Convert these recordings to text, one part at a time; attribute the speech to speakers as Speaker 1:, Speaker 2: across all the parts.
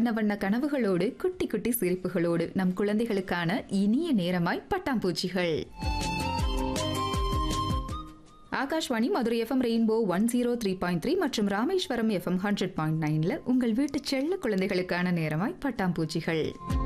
Speaker 1: வண்ண வண்ண கனவுகளோடு குட்டி குட்டி சிரிப்புகளோடு நம் குழந்தைகளுக்கான இனிய நேரமாய் பட்டாம்பூச்சிகள் Akashvani Madurai FM rainbow one zero three point three மற்றும் ராமேஸ்வரம் எஃப்எம் ஹண்ட்ரட் பாயிண்ட் நைன்ல உங்கள் வீட்டு செல்ல குழந்தைகளுக்கான நேரமாய் பட்டாம்பூச்சிகள்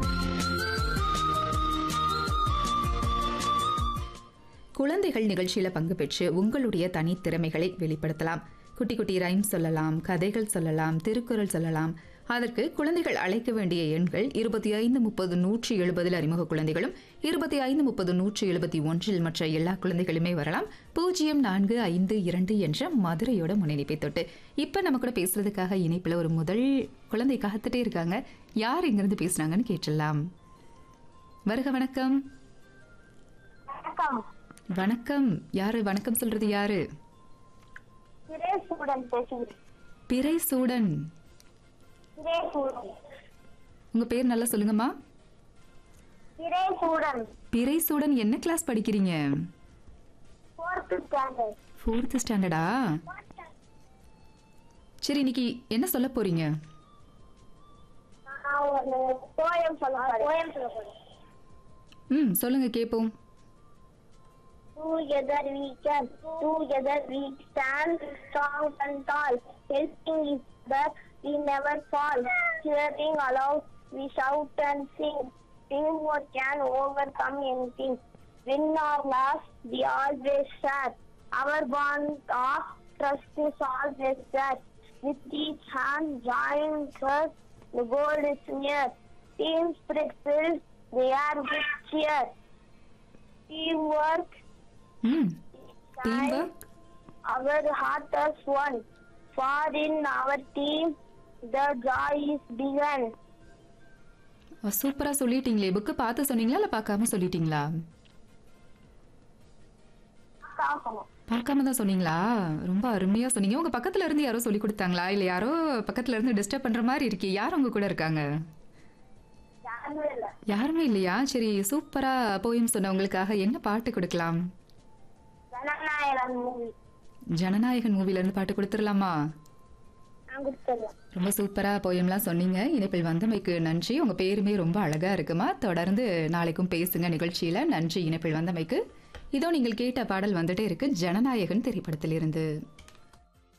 Speaker 1: குழந்தைகள் நிகழ்ச்சியில பங்கு பெற்று உங்களுடைய தனித்திறமைகளை வெளிப்படுத்தலாம் குட்டி குட்டி ரைம் சொல்லலாம் கதைகள் சொல்லலாம் திருக்குறள் சொல்லலாம் அதற்கு குழந்தைகள் அழைக்க வேண்டிய எண்கள் இருபத்தி ஐந்து முப்பது நூற்றி எழுபதில் அறிமுக குழந்தைகளும் இருபத்தி ஐந்து முப்பது நூற்றி எழுபத்தி ஒன்றில் மற்ற எல்லா குழந்தைகளுமே வரலாம் பூஜ்ஜியம் நான்கு ஐந்து இரண்டு என்ற மதுரையோட முன்னிணைப்பை தொட்டு இப்ப நம்ம கூட பேசுறதுக்காக இணைப்புல ஒரு முதல் குழந்தை காத்துட்டே இருக்காங்க யார் இங்கிருந்து பேசுனாங்கன்னு கேட்டுடலாம் வருக வணக்கம்
Speaker 2: வணக்கம்
Speaker 1: வணக்கம் யாரு வணக்கம் சொல்றது யாரு
Speaker 2: சுரேஷுடன் பேசுகிறேன்
Speaker 1: பிறை சூடன்
Speaker 2: சுரேஷுடன்
Speaker 1: உங்க பேர் நல்லா சொல்லுங்கம்மா
Speaker 2: சுரேஷுடன்
Speaker 1: பிறை சூடன் என்ன கிளாஸ் படிக்கிறீங்க
Speaker 2: ஃபோர்த் ஸ்டாண்டர்ட்
Speaker 1: ஃபோர்த் ஸ்டாண்டர்டா சரி இன்னைக்கு என்ன சொல்ல போறீங்க
Speaker 2: நான் ஒரு போயம் சொல்ல போயம் சொல்ல போறேன்
Speaker 1: ம் சொல்லுங்க கேட்போம்
Speaker 2: Together we can, together we stand strong and tall. Helping each other, we never fall. Cheering aloud, we shout and sing. Teamwork can overcome anything. Win or loss, we always share. Our bond of trust is always there. With each hand joined us, the goal is near. Team spirit fills the air with cheer. Teamwork
Speaker 1: ம் team work
Speaker 2: our heart is one. For in our team, the joy is begun.
Speaker 1: சூப்பரா சொல்லிட்டீங்களே book பார்த்து சொன்னீங்களா இல்ல பார்க்காம சொல்லிட்டீங்களா
Speaker 2: பார்க்கணும்
Speaker 1: பார்க்காம தான் சொன்னீங்களா ரொம்ப அருமையா சொன்னீங்க உங்க பக்கத்துல இருந்து யாரோ சொல்லி கொடுத்தாங்களா இல்ல யாரோ பக்கத்துல இருந்து டிஸ்டர்ப் பண்ற மாதிரி இருக்கே யார் உங்க கூட இருக்காங்க
Speaker 2: யாருமே இல்ல
Speaker 1: யாருமே இல்லையா சரி சூப்பரா போயும் சொன்னவங்களுக்காக என்ன பாட்டு கொடுக்கலாம்
Speaker 2: ஜனநாயகன் மூவி
Speaker 1: ஜனநாயகன் மூவில இருந்து பாட்டு கொடுத்துடலாமா
Speaker 2: நான் கொடுத்துருவேன்
Speaker 1: ரொம்ப சூப்பரா போயம்லாம் சொன்னீங்க இணைப்பில் வந்தமைக்கு நன்றி உங்க பேருமே ரொம்ப அழகா இருக்குமா தொடர்ந்து நாளைக்கும் பேசுங்க நிகழ்ச்சியில நன்றி இணைப்பில் வந்தமைக்கு இதோ நீங்கள் கேட்ட பாடல் வந்துட்டே இருக்கு ஜனநாயகன் திரைப்படத்திலிருந்து